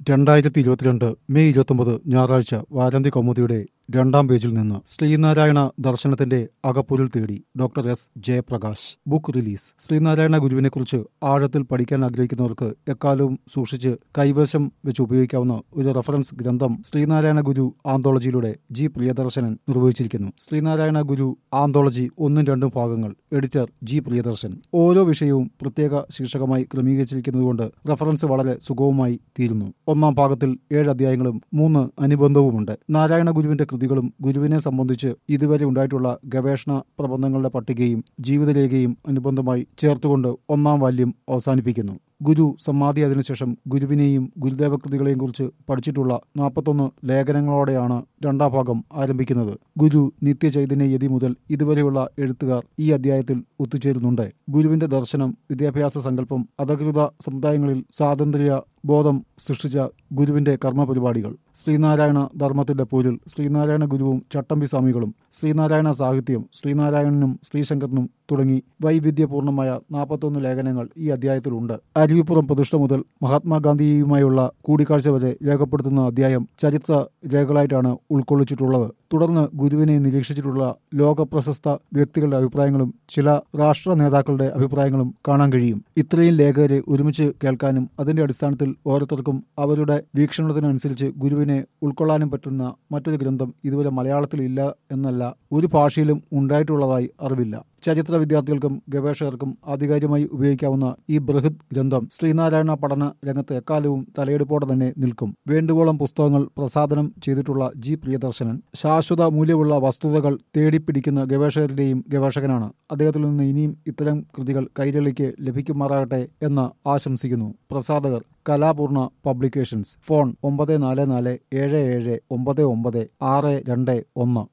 രണ്ടായിരത്തി ഇരുപത്തിരണ്ട് മെയ് ഇരുപത്തൊമ്പത് ഞായറാഴ്ച വാരാന്തി കൗമുദിയുടെ രണ്ടാം പേജിൽ നിന്ന് ശ്രീനാരായണ ദർശനത്തിന്റെ അകപ്പൊരുൾ തേടി doctor S Jayaprakash book release Sree Narayana ഗുരുവിനെക്കുറിച്ച് ആഴത്തിൽ പഠിക്കാൻ ആഗ്രഹിക്കുന്നവർക്ക് എക്കാലവും സൂക്ഷിച്ച് കൈവശം വെച്ച് ഉപയോഗിക്കാവുന്ന ഒരു റഫറൻസ് ഗ്രന്ഥം ശ്രീനാരായണ ഗുരു ആന്തോളജിയിലൂടെ ജി പ്രിയദർശനൻ നിർവഹിച്ചിരിക്കുന്നു ശ്രീനാരായണ ഗുരു ആന്തോളജി ഒന്നും രണ്ടും ഭാഗങ്ങൾ എഡിറ്റർ ജി പ്രിയദർശൻ ഓരോ വിഷയവും പ്രത്യേക ശീർഷകമായി ക്രമീകരിച്ചിരിക്കുന്നതുകൊണ്ട് റഫറൻസ് വളരെ സുഗമമായി തീരുന്നു ഒന്നാം ഭാഗത്തിൽ ഏഴ് അധ്യായങ്ങളും മൂന്ന് അനുബന്ധവുമുണ്ട് നാരായണ ഗുരുവിന്റെ കൃതികളും ഗുരുവിനെ സംബന്ധിച്ച് ഇതുവരെ ഉണ്ടായിട്ടുള്ള ഗവേഷണ പ്രബന്ധങ്ങളുടെ പട്ടികയും ജീവിതരേഖയും അനുബന്ധമായി ചേർത്തുകൊണ്ട് ഒന്നാം വാല്യം അവസാനിപ്പിക്കുന്നു ഗുരു സമാധി അതിനുശേഷം ഗുരുവിനെയും ഗുരുദേവകൃതികളെയും കുറിച്ച് പഠിച്ചിട്ടുള്ള നാൽപ്പത്തൊന്ന് ലേഖനങ്ങളോടെയാണ് രണ്ടാം ഭാഗം ആരംഭിക്കുന്നത് ഗുരു നിത്യചൈതന്യ യതി മുതൽ ഇതുവരെയുള്ള എഴുത്തുകാർ ഈ അധ്യായത്തിൽ ഒത്തുചേരുന്നുണ്ട് ഗുരുവിന്റെ ദർശനം വിദ്യാഭ്യാസ സങ്കല്പം അധകൃത സമുദായങ്ങളിൽ സ്വാതന്ത്ര്യ ബോധം സൃഷ്ടിച്ച ഗുരുവിന്റെ കർമ്മപരിപാടികൾ ശ്രീനാരായണ ധർമ്മത്തിന്റെ പൊരുൾ ശ്രീനാരായണ ഗുരുവും ചട്ടമ്പി സ്വാമികളും ശ്രീനാരായണ സാഹിത്യം ശ്രീനാരായണനും ശ്രീശങ്കരനും തുടങ്ങി വൈവിധ്യപൂർണമായ നാൽപ്പത്തൊന്ന് ലേഖനങ്ങൾ ഈ അധ്യായത്തിലുണ്ട് അരുവിപ്പുറം പ്രതിഷ്ഠ മുതൽ മഹാത്മാഗാന്ധിയുമായുള്ള കൂടിക്കാഴ്ച വരെ രേഖപ്പെടുത്തുന്ന അധ്യായം ചരിത്ര രേഖകളായിട്ടാണ് ഉൾക്കൊള്ളിച്ചിട്ടുള്ളത് തുടർന്ന് ഗുരുവിനെ നിരീക്ഷിച്ചിട്ടുള്ള ലോക പ്രശസ്ത വ്യക്തികളുടെ അഭിപ്രായങ്ങളും ചില രാഷ്ട്ര നേതാക്കളുടെ അഭിപ്രായങ്ങളും കാണാൻ കഴിയും ഇത്രയും ലേഖകരെ ഒരുമിച്ച് കേൾക്കാനും അതിന്റെ അടിസ്ഥാനത്തിൽ ഓരോരുത്തർക്കും അവരുടെ വീക്ഷണത്തിനനുസരിച്ച് ഗുരുവിനെ ഉൾക്കൊള്ളാനും പറ്റുന്ന മറ്റൊരു ഗ്രന്ഥം ഇതുവരെ മലയാളത്തിൽ ഇല്ല എന്നല്ല ഒരു ഭാഷയിലും ഉണ്ടായിട്ടുള്ളതായി അറിവില്ല ചരിത്ര വിദ്യാർത്ഥികൾക്കും ഗവേഷകർക്കും ആധികാരികമായി ഉപയോഗിക്കാവുന്ന ഈ ബൃഹത് ഗ്രന്ഥം ശ്രീനാരായണ പഠന രംഗത്ത് എക്കാലവും തലയെടുപ്പോടെ തന്നെ നിൽക്കും വേണ്ടുവോളം പുസ്തകങ്ങൾ പ്രസാദനം ചെയ്തിട്ടുള്ള ജി പ്രിയദർശനൻ ശാശ്വത മൂല്യമുള്ള വസ്തുതകൾ തേടിപ്പിടിക്കുന്ന ഗവേഷകരുടെയും ഗവേഷകനാണ് അദ്ദേഹത്തിൽ നിന്ന് ഇനിയും ഇത്തരം കൃതികൾ കൈരളിക്ക് ലഭിക്കുമാറാകട്ടെ എന്ന് ആശംസിക്കുന്നു പ്രസാധകർ കലാപൂർണ പബ്ലിക്കേഷൻസ് ഫോൺ ഒമ്പത് നാല് നാല് ഏഴ് ഏഴ് ഒമ്പത് ഒമ്പത് ആറ് രണ്ട് ഒന്ന്